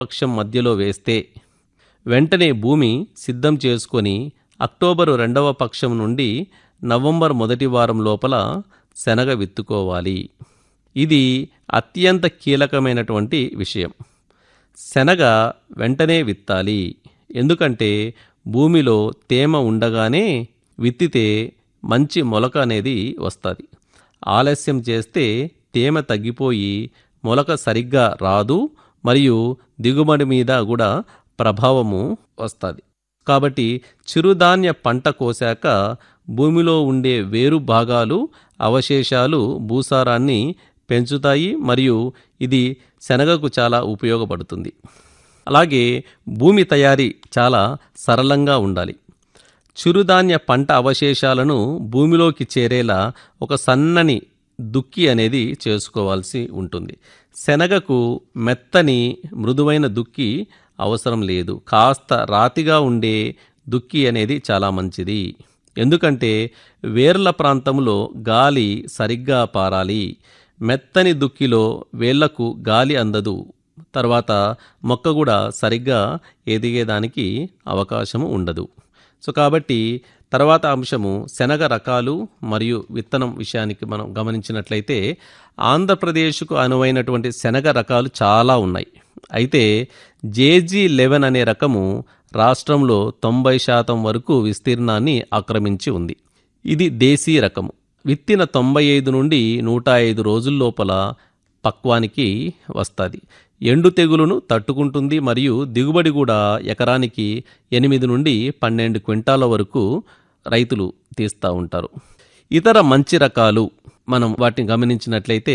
పక్షం మధ్యలో వేస్తే వెంటనే భూమి సిద్ధం చేసుకొని అక్టోబరు రెండవ పక్షం నుండి నవంబర్ మొదటి వారం లోపల శనగ విత్తుకోవాలి ఇది అత్యంత కీలకమైనటువంటి విషయం శనగ వెంటనే విత్తాలి ఎందుకంటే భూమిలో తేమ ఉండగానే విత్తితే మంచి మొలక అనేది వస్తుంది ఆలస్యం చేస్తే తేమ తగ్గిపోయి మొలక సరిగ్గా రాదు మరియు దిగుబడి మీద కూడా ప్రభావము వస్తుంది కాబట్టి చిరుధాన్య పంట కోసాక భూమిలో ఉండే వేరు భాగాలు అవశేషాలు భూసారాన్ని పెంచుతాయి మరియు ఇది శనగకు చాలా ఉపయోగపడుతుంది అలాగే భూమి తయారీ చాలా సరళంగా ఉండాలి చిరుధాన్య పంట అవశేషాలను భూమిలోకి చేరేలా ఒక సన్నని దుక్కి అనేది చేసుకోవాల్సి ఉంటుంది శనగకు మెత్తని మృదువైన దుక్కి అవసరం లేదు కాస్త రాతిగా ఉండే దుక్కి అనేది చాలా మంచిది ఎందుకంటే వేర్ల ప్రాంతంలో గాలి సరిగ్గా పారాలి మెత్తని దుక్కిలో వేళ్లకు గాలి అందదు తర్వాత మొక్క కూడా సరిగ్గా ఎదిగేదానికి అవకాశము ఉండదు సో కాబట్టి తర్వాత అంశము శనగ రకాలు మరియు విత్తనం విషయానికి మనం గమనించినట్లయితే ఆంధ్రప్రదేశ్కు అనువైనటువంటి శనగ రకాలు చాలా ఉన్నాయి అయితే జేజీ లెవెన్ అనే రకము రాష్ట్రంలో తొంభై శాతం వరకు విస్తీర్ణాన్ని ఆక్రమించి ఉంది ఇది దేశీ రకము విత్తిన తొంభై ఐదు నుండి నూట ఐదు రోజుల లోపల పక్వానికి వస్తుంది ఎండు తెగులును తట్టుకుంటుంది మరియు దిగుబడి కూడా ఎకరానికి ఎనిమిది నుండి పన్నెండు క్వింటాల వరకు రైతులు తీస్తూ ఉంటారు ఇతర మంచి రకాలు మనం వాటిని గమనించినట్లయితే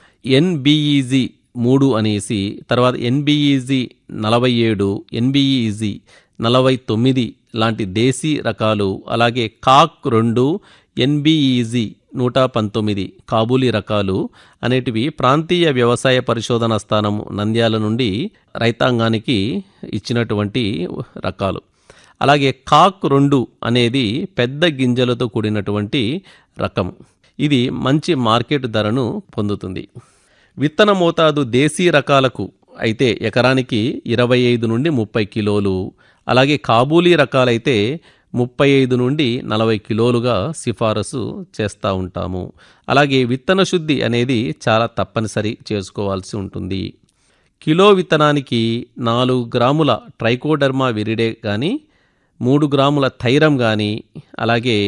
ఎన్బిఈజీ మూడు అనేసి తర్వాత ఎన్బిఈజీ నలభై ఏడు ఎన్బిఈజీ నలభై తొమ్మిది లాంటి దేశీ రకాలు అలాగే కాక్ రెండు ఎన్బిఈజీ నూట పంతొమ్మిది కాబూలీ రకాలు అనేటివి ప్రాంతీయ వ్యవసాయ పరిశోధన స్థానం నంద్యాల నుండి రైతాంగానికి ఇచ్చినటువంటి రకాలు అలాగే కాక్ రెండు అనేది పెద్ద గింజలతో కూడినటువంటి రకం ఇది మంచి మార్కెట్ ధరను పొందుతుంది విత్తన మోతాదు దేశీ రకాలకు అయితే ఎకరానికి ఇరవై ఐదు నుండి ముప్పై కిలోలు అలాగే కాబూలీ రకాలైతే ముప్పై ఐదు నుండి నలభై కిలోలుగా సిఫారసు చేస్తూ ఉంటాము అలాగే విత్తన శుద్ధి అనేది చాలా తప్పనిసరి చేసుకోవాల్సి ఉంటుంది కిలో విత్తనానికి నాలుగు గ్రాముల ట్రైకోడర్మా విరిడే కానీ మూడు గ్రాముల థైరం కానీ అలాగే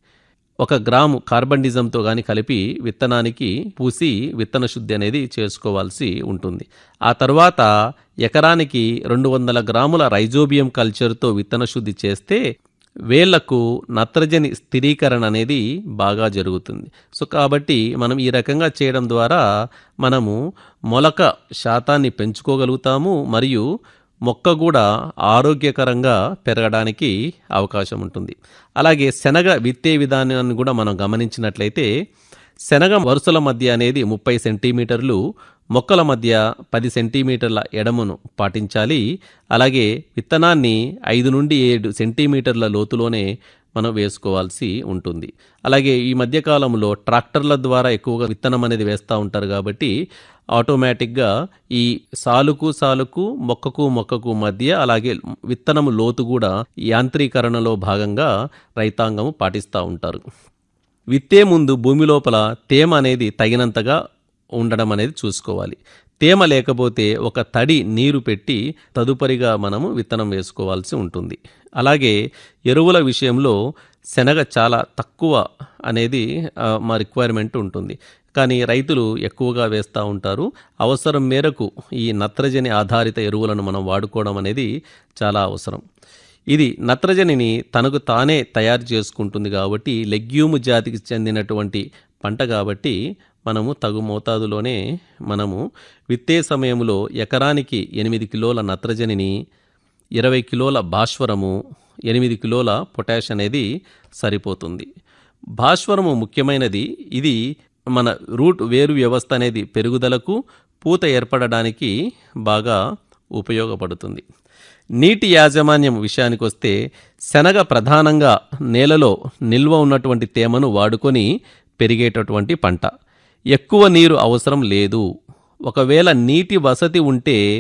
ఒక గ్రాము కార్బండిజంతో కానీ కలిపి విత్తనానికి పూసి విత్తన శుద్ధి అనేది చేసుకోవాల్సి ఉంటుంది ఆ తర్వాత ఎకరానికి రెండు వందల గ్రాముల రైజోబియం కల్చర్తో విత్తన శుద్ధి చేస్తే వేళ్లకు నత్రజని స్థిరీకరణ అనేది బాగా జరుగుతుంది సో కాబట్టి మనం ఈ రకంగా చేయడం ద్వారా మనము మొలక శాతాన్ని పెంచుకోగలుగుతాము మరియు మొక్క కూడా ఆరోగ్యకరంగా పెరగడానికి అవకాశం ఉంటుంది అలాగే శనగ విత్తే విధానాన్ని కూడా మనం గమనించినట్లయితే శనగ వరుసల మధ్య అనేది ముప్పై సెంటీమీటర్లు మొక్కల మధ్య పది సెంటీమీటర్ల ఎడమును పాటించాలి అలాగే విత్తనాన్ని ఐదు నుండి ఏడు సెంటీమీటర్ల లోతులోనే మనం వేసుకోవాల్సి ఉంటుంది అలాగే ఈ మధ్యకాలంలో ట్రాక్టర్ల ద్వారా ఎక్కువగా విత్తనం అనేది వేస్తూ ఉంటారు కాబట్టి ఆటోమేటిక్గా ఈ సాలుకు సాలుకు మొక్కకు మొక్కకు మధ్య అలాగే విత్తనము లోతు కూడా యాంత్రీకరణలో భాగంగా రైతాంగము పాటిస్తూ ఉంటారు విత్తే ముందు భూమి లోపల తేమ అనేది తగినంతగా ఉండడం అనేది చూసుకోవాలి తేమ లేకపోతే ఒక తడి నీరు పెట్టి తదుపరిగా మనము విత్తనం వేసుకోవాల్సి ఉంటుంది అలాగే ఎరువుల విషయంలో శనగ చాలా తక్కువ అనేది ఆ, మా రిక్వైర్మెంట్ ఉంటుంది కానీ రైతులు ఎక్కువగా వేస్తూ ఉంటారు అవసరం మేరకు ఈ నత్రజని ఆధారిత ఎరువులను మనం వాడుకోవడం అనేది చాలా అవసరం ఇది నత్రజనిని తనకు తానే తయారు చేసుకుంటుంది కాబట్టి లెగ్యూమ్ జాతికి చెందినటువంటి పంట కాబట్టి మనము తగు మోతాదులోనే మనము విత్తే సమయంలో ఎకరానికి ఎనిమిది కిలోల నత్రజనిని ఇరవై కిలోల భాస్వరము ఎనిమిది కిలోల పొటాష్ అనేది సరిపోతుంది భాస్వరము ముఖ్యమైనది ఇది మన రూట్ వేరు వ్యవస్థ అనేది పెరుగుదలకు పూత ఏర్పడడానికి బాగా ఉపయోగపడుతుంది నీటి యాజమాన్యం విషయానికి వస్తే శనగ ప్రధానంగా నేలలో నిల్వ ఉన్నటువంటి తేమను వాడుకొని పెరిగేటటువంటి పంట ఎక్కువ నీరు అవసరం లేదు ఒకవేళ నీటి వసతి ఉంటే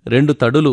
రెండు తడులు